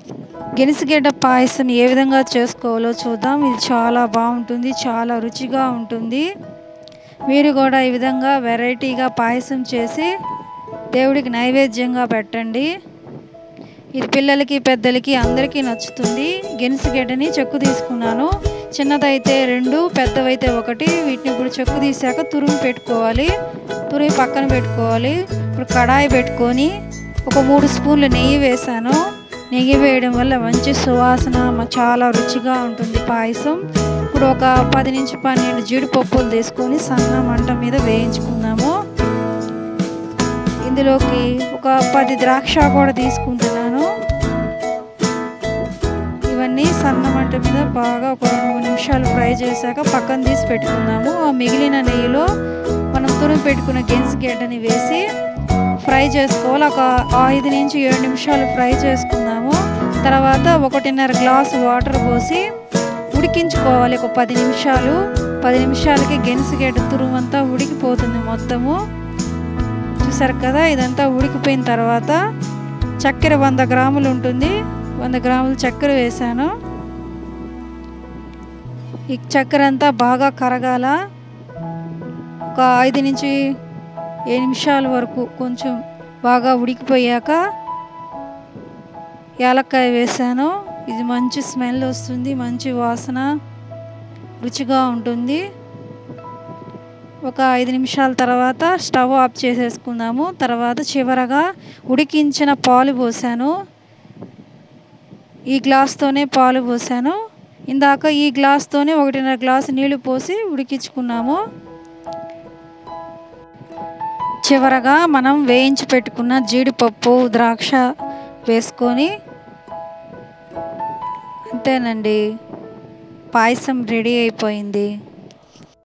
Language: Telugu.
గెనిసిగడ్డ పాయసం ఏ విధంగా చేసుకోవాలో చూద్దాం ఇది చాలా బాగుంటుంది చాలా రుచిగా ఉంటుంది మీరు కూడా ఈ విధంగా వెరైటీగా పాయసం చేసి దేవుడికి నైవేద్యంగా పెట్టండి ఇది పిల్లలకి పెద్దలకి అందరికీ నచ్చుతుంది గెనిసిగడ్డని చెక్కు తీసుకున్నాను చిన్నదైతే రెండు పెద్దవైతే ఒకటి వీటిని ఇప్పుడు చెక్కు తీసాక తురుము పెట్టుకోవాలి తురిమి పక్కన పెట్టుకోవాలి ఇప్పుడు కడాయి పెట్టుకొని ఒక మూడు స్పూన్లు నెయ్యి వేసాను నెయ్యి వేయడం వల్ల మంచి సువాసన మ- చాలా రుచిగా ఉంటుంది పాయసం ఇప్పుడు ఒక పది నుంచి పన్నెండు జీడిపప్పులు తీసుకొని సన్న మంట మీద వేయించుకున్నాము ఇందులోకి ఒక పది ద్రాక్ష కూడా తీసుకుంటున్నాను ఇవన్నీ సన్న మంట మీద బాగా ఒక రెండు మూడు నిమిషాలు ఫ్రై చేశాక పక్కన తీసి పెట్టుకుందాము ఆ మిగిలిన నెయ్యిలో మనం తురిమి పెట్టుకున్న గెన్స్ గడ్డని వేసి ఫ్రై చేసుకోవాలి ఒక ఐదు నుంచి ఏడు నిమిషాలు ఫ్రై చేసుకుందాము తర్వాత ఒకటిన్నర గ్లాసు వాటర్ పోసి ఉడికించుకోవాలి ఒక పది నిమిషాలు పది నిమిషాలకి గెన్సిగడ్డ తురుమంతా ఉడికిపోతుంది మొత్తము చూసారు కదా ఇదంతా ఉడికిపోయిన తర్వాత చక్కెర వంద గ్రాములు ఉంటుంది వంద గ్రాములు చక్కెర వేసాను ఈ చక్కెర అంతా బాగా కరగాల ఒక ఐదు నుంచి ఏ నిమిషాల వరకు కొంచెం బాగా ఉడికిపోయాక యాలక్కాయ వేసాను ఇది మంచి స్మెల్ వస్తుంది మంచి వాసన రుచిగా ఉంటుంది ఒక ఐదు నిమిషాల తర్వాత స్టవ్ ఆఫ్ చేసేసుకుందాము తర్వాత చివరగా ఉడికించిన పాలు పోసాను ఈ గ్లాస్తోనే పాలు పోసాను ఇందాక ఈ గ్లాస్తోనే ఒకటిన్నర గ్లాసు నీళ్లు పోసి ఉడికించుకున్నాము చివరగా మనం వేయించి పెట్టుకున్న జీడిపప్పు ద్రాక్ష వేసుకొని అంతేనండి పాయసం రెడీ అయిపోయింది